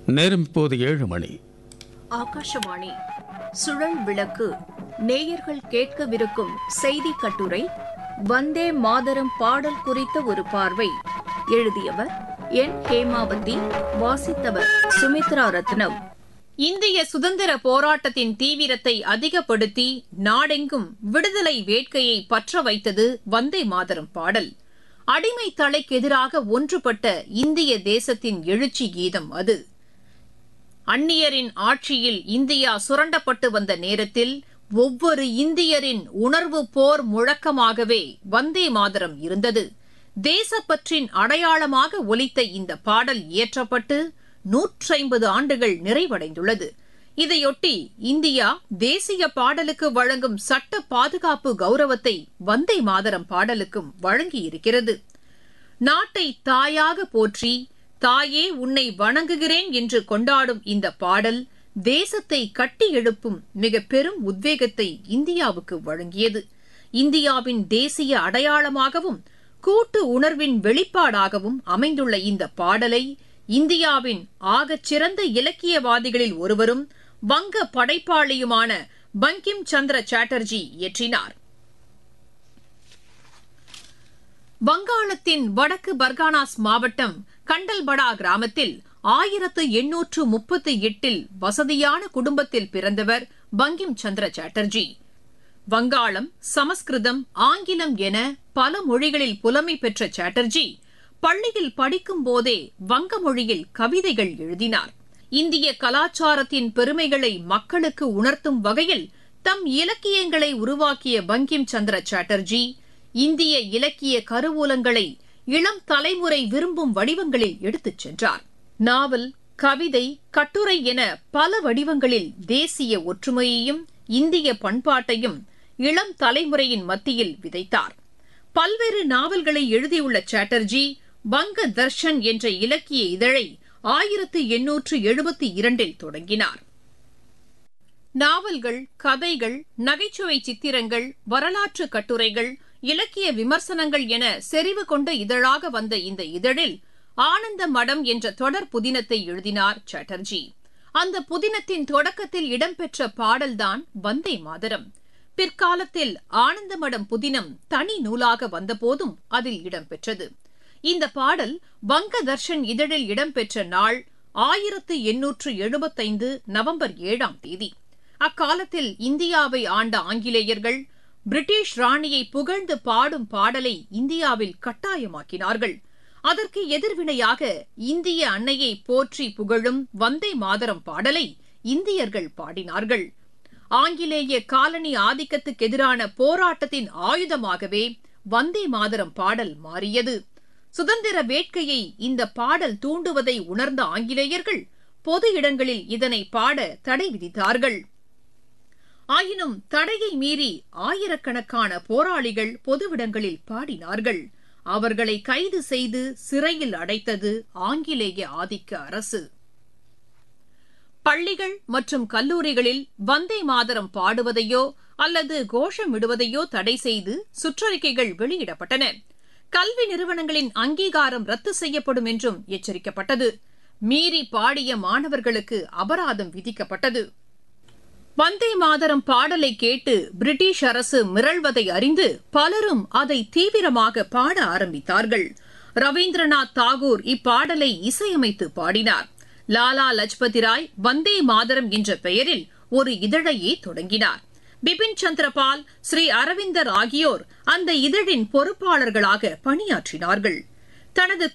நேரம் இப்போது ஏழு மணி ஆகாஷவாணி சுழல் விளக்கு நேயர்கள் கேட்கவிருக்கும் செய்தி கட்டுரை வந்தே மாதரம் பாடல் குறித்த ஒரு பார்வை எழுதியவர் என் ஹேமாவதி வாசித்தவர் சுமித்ரா ரத்னம் இந்திய சுதந்திர போராட்டத்தின் தீவிரத்தை அதிகப்படுத்தி நாடெங்கும் விடுதலை வேட்கையை பற்ற வைத்தது வந்தே மாதரம் பாடல் அடிமை தலைக்கு எதிராக ஒன்றுபட்ட இந்திய தேசத்தின் எழுச்சி கீதம் அது அந்நியரின் ஆட்சியில் இந்தியா சுரண்டப்பட்டு வந்த நேரத்தில் ஒவ்வொரு இந்தியரின் உணர்வு போர் முழக்கமாகவே வந்தே மாதரம் இருந்தது தேசப்பற்றின் அடையாளமாக ஒலித்த இந்த பாடல் இயற்றப்பட்டு நூற்றைம்பது ஆண்டுகள் நிறைவடைந்துள்ளது இதையொட்டி இந்தியா தேசிய பாடலுக்கு வழங்கும் சட்ட பாதுகாப்பு கௌரவத்தை வந்தே மாதரம் பாடலுக்கும் வழங்கியிருக்கிறது நாட்டை தாயாக போற்றி தாயே உன்னை வணங்குகிறேன் என்று கொண்டாடும் இந்த பாடல் தேசத்தை கட்டி எழுப்பும் மிக பெரும் உத்வேகத்தை இந்தியாவுக்கு வழங்கியது இந்தியாவின் தேசிய அடையாளமாகவும் கூட்டு உணர்வின் வெளிப்பாடாகவும் அமைந்துள்ள இந்த பாடலை இந்தியாவின் ஆகச் சிறந்த இலக்கியவாதிகளில் ஒருவரும் வங்க படைப்பாளியுமான பங்கிம் சந்திர சாட்டர்ஜி இயற்றினார் வங்காளத்தின் வடக்கு பர்கானாஸ் மாவட்டம் கண்டல்படா கிராமத்தில் ஆயிரத்து எண்ணூற்று முப்பத்தி எட்டில் வசதியான குடும்பத்தில் பிறந்தவர் பங்கிம் சந்திர சாட்டர்ஜி வங்காளம் சமஸ்கிருதம் ஆங்கிலம் என பல மொழிகளில் புலமை பெற்ற சாட்டர்ஜி பள்ளியில் படிக்கும் போதே வங்க மொழியில் கவிதைகள் எழுதினார் இந்திய கலாச்சாரத்தின் பெருமைகளை மக்களுக்கு உணர்த்தும் வகையில் தம் இலக்கியங்களை உருவாக்கிய பங்கிம் சந்திர சாட்டர்ஜி இந்திய இலக்கிய கருவூலங்களை இளம் தலைமுறை விரும்பும் வடிவங்களில் எடுத்துச் சென்றார் நாவல் கவிதை கட்டுரை என பல வடிவங்களில் தேசிய ஒற்றுமையையும் இந்திய பண்பாட்டையும் இளம் தலைமுறையின் மத்தியில் விதைத்தார் பல்வேறு நாவல்களை எழுதியுள்ள சாட்டர்ஜி வங்க தர்ஷன் என்ற இலக்கிய இதழை ஆயிரத்து எண்ணூற்று எழுபத்தி இரண்டில் தொடங்கினார் நாவல்கள் கதைகள் நகைச்சுவை சித்திரங்கள் வரலாற்று கட்டுரைகள் இலக்கிய விமர்சனங்கள் என செறிவு கொண்ட இதழாக வந்த இந்த இதழில் ஆனந்த மடம் என்ற தொடர் புதினத்தை எழுதினார் சாட்டர்ஜி அந்த புதினத்தின் தொடக்கத்தில் இடம்பெற்ற பாடல்தான் வந்தே மாதரம் பிற்காலத்தில் ஆனந்த மடம் புதினம் தனி நூலாக வந்தபோதும் அதில் இடம்பெற்றது இந்த பாடல் வங்க தர்ஷன் இதழில் இடம்பெற்ற நாள் ஆயிரத்து எண்ணூற்று எழுபத்தைந்து நவம்பர் ஏழாம் தேதி அக்காலத்தில் இந்தியாவை ஆண்ட ஆங்கிலேயர்கள் பிரிட்டிஷ் ராணியை புகழ்ந்து பாடும் பாடலை இந்தியாவில் கட்டாயமாக்கினார்கள் அதற்கு எதிர்வினையாக இந்திய அன்னையை போற்றி புகழும் வந்தே மாதரம் பாடலை இந்தியர்கள் பாடினார்கள் ஆங்கிலேய காலனி ஆதிக்கத்துக்கு எதிரான போராட்டத்தின் ஆயுதமாகவே வந்தே மாதரம் பாடல் மாறியது சுதந்திர வேட்கையை இந்த பாடல் தூண்டுவதை உணர்ந்த ஆங்கிலேயர்கள் பொது இடங்களில் இதனை பாட தடை விதித்தார்கள் ஆயினும் தடையை மீறி ஆயிரக்கணக்கான போராளிகள் பொதுவிடங்களில் பாடினார்கள் அவர்களை கைது செய்து சிறையில் அடைத்தது ஆங்கிலேய ஆதிக்க அரசு பள்ளிகள் மற்றும் கல்லூரிகளில் வந்தே மாதரம் பாடுவதையோ அல்லது கோஷமிடுவதையோ தடை செய்து சுற்றறிக்கைகள் வெளியிடப்பட்டன கல்வி நிறுவனங்களின் அங்கீகாரம் ரத்து செய்யப்படும் என்றும் எச்சரிக்கப்பட்டது மீறி பாடிய மாணவர்களுக்கு அபராதம் விதிக்கப்பட்டது வந்தே மாதரம் பாடலை கேட்டு பிரிட்டிஷ் அரசு மிரள்வதை அறிந்து பலரும் அதை தீவிரமாக பாட ஆரம்பித்தார்கள் ரவீந்திரநாத் தாகூர் இப்பாடலை இசையமைத்து பாடினார் லாலா லஜ்பதி ராய் வந்தே மாதரம் என்ற பெயரில் ஒரு இதழையே தொடங்கினார் பிபின் சந்திரபால் ஸ்ரீ அரவிந்தர் ஆகியோர் அந்த இதழின் பொறுப்பாளர்களாக பணியாற்றினார்கள் தனது